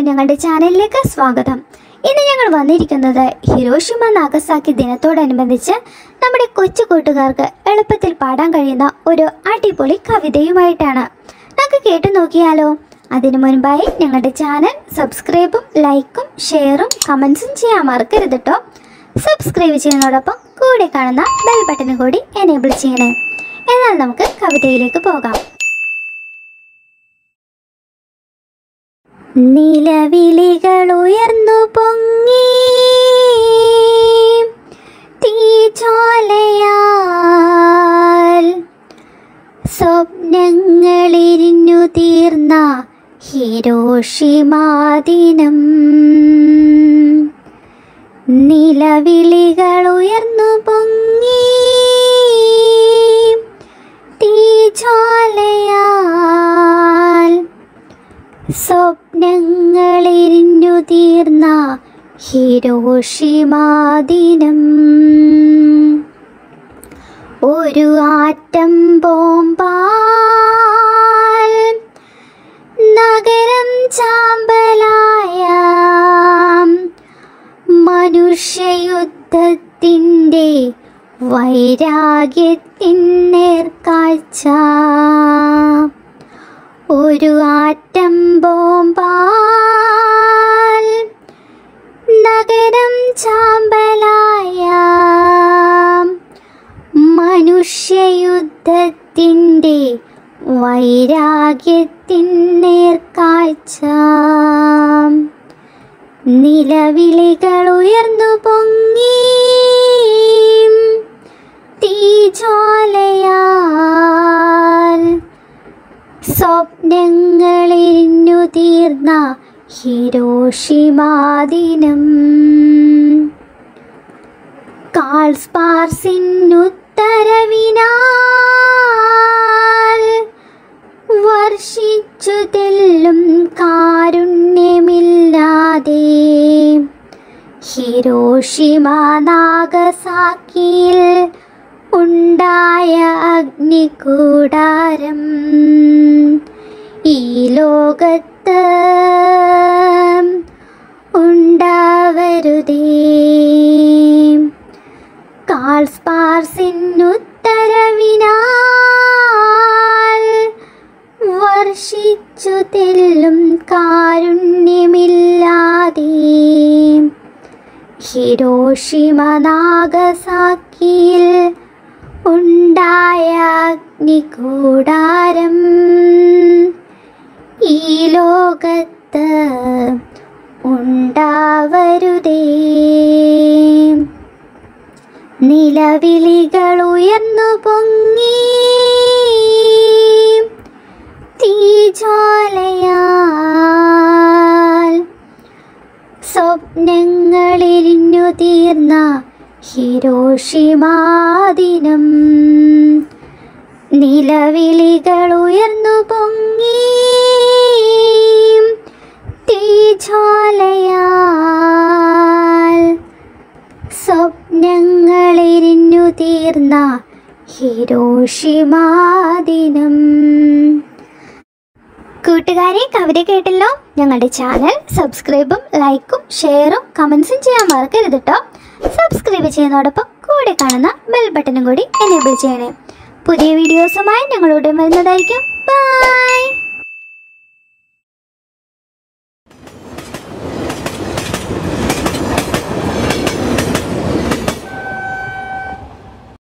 എല്ലാവർക്കും ഞങ്ങളുടെ ചാനലിലേക്ക് സ്വാഗതം ഇന്ന് ഞങ്ങൾ വന്നിരിക്കുന്നത് ഹിരോഷിമ നാഗസാക്കി ദിനത്തോടനുബന്ധിച്ച് നമ്മുടെ കൊച്ചു കൂട്ടുകാർക്ക് എളുപ്പത്തിൽ പാടാൻ കഴിയുന്ന ഒരു അടിപൊളി കവിതയുമായിട്ടാണ് നമുക്ക് കേട്ടു നോക്കിയാലോ അതിനു മുൻപായി ഞങ്ങളുടെ ചാനൽ സബ്സ്ക്രൈബും ലൈക്കും ഷെയറും കമൻസും ചെയ്യാൻ മറക്കരുത് കേട്ടോ സബ്സ്ക്രൈബ് ചെയ്യുന്നതോടൊപ്പം കൂടെ കാണുന്ന ബെൽ ബട്ടൺ കൂടി എനേബിൾ ചെയ്യണേ എന്നാൽ നമുക്ക് കവിതയിലേക്ക് പോകാം നിലവിളികൾ ഉയർന്നു പൊങ്ങി തീച്ചോലയാൽ സ്വപ്നങ്ങളിരിഞ്ഞു തീർന്ന ഹിരോഷിമാദിനം നിലവിളികൾ ഉയർന്നു പൊങ്ങി തീച്ചോലയാൽ സ്വപ്നങ്ങളിരിഞ്ഞു തീർന്ന ഹിരോഷിമാദിനം ഒരു ആറ്റം ബോംബാൽ നഗരം ചാമ്പലായ മനുഷ്യയുദ്ധത്തിൻ്റെ വൈരാഗ്യത്തിൻ നേർക്കാഴ്ച ഒരു ആറ്റം ബോംബാൽ നഗരം ചാമ്പലായ മനുഷ്യയുദ്ധത്തിൻ്റെ വൈരാഗ്യത്തിൻ നേർക്കാഴ്ച നിലവിളികൾ ഉയർന്നു പൊങ്ങി തീജോലയാൽ സ്വപ്നങ്ങളിരിഞ്ഞു തീർന്ന ഹിരോഷിമാദിനം കാൾസ്പാർസിനുത്തരവിനാൽ വർഷിച്ചു തെല്ലും കാരുണ്യമില്ലാതെ ഹിരോഷിമ നാഗസാക്കിയിൽ ഉണ്ടായ അഗ്നികൂടാരം ഈ ലോകത്ത് ഉണ്ടാവരുതേ കാൾസ്പാർസിനുത്തരവിനാൽ വർഷിച്ചു തെല്ലും കാരുണ്യമില്ലാതെ ഹിരോഷിമ നാഗസാക്കിയിൽ ഉണ്ടായ അഗ്നികൂടാരം ഈ ലോകത്ത് ഉണ്ടാവരുതേ നിലവിളികൾ ഉയർന്നു പൊങ്ങി തീജോലയാൽ സ്വപ്നങ്ങളിരിഞ്ഞു തീർന്ന ഹിരോഷിമാദിനം നിലവിളികൾ ഉയർന്നു പൊങ്ങി തീജോലയാൽ സ്വപ്നങ്ങളിരിഞ്ഞു തീർന്ന ഹിരോഷിമാദിനം കൂട്ടുകാരെ കവിത കേട്ടല്ലോ ഞങ്ങളുടെ ചാനൽ സബ്സ്ക്രൈബും ലൈക്കും ഷെയറും കമൻസും ചെയ്യാൻ മറക്കരുത് കേട്ടോ സബ്സ്ക്രൈബ് ചെയ്യുന്നതോടൊപ്പം കൂടെ കാണുന്ന ബെൽ ബട്ടണും കൂടി എനേബിൾ ചെയ്യണേ പുതിയ വീഡിയോസുമായി ഞങ്ങളോട് വരുന്നതായിരിക്കും ബൈ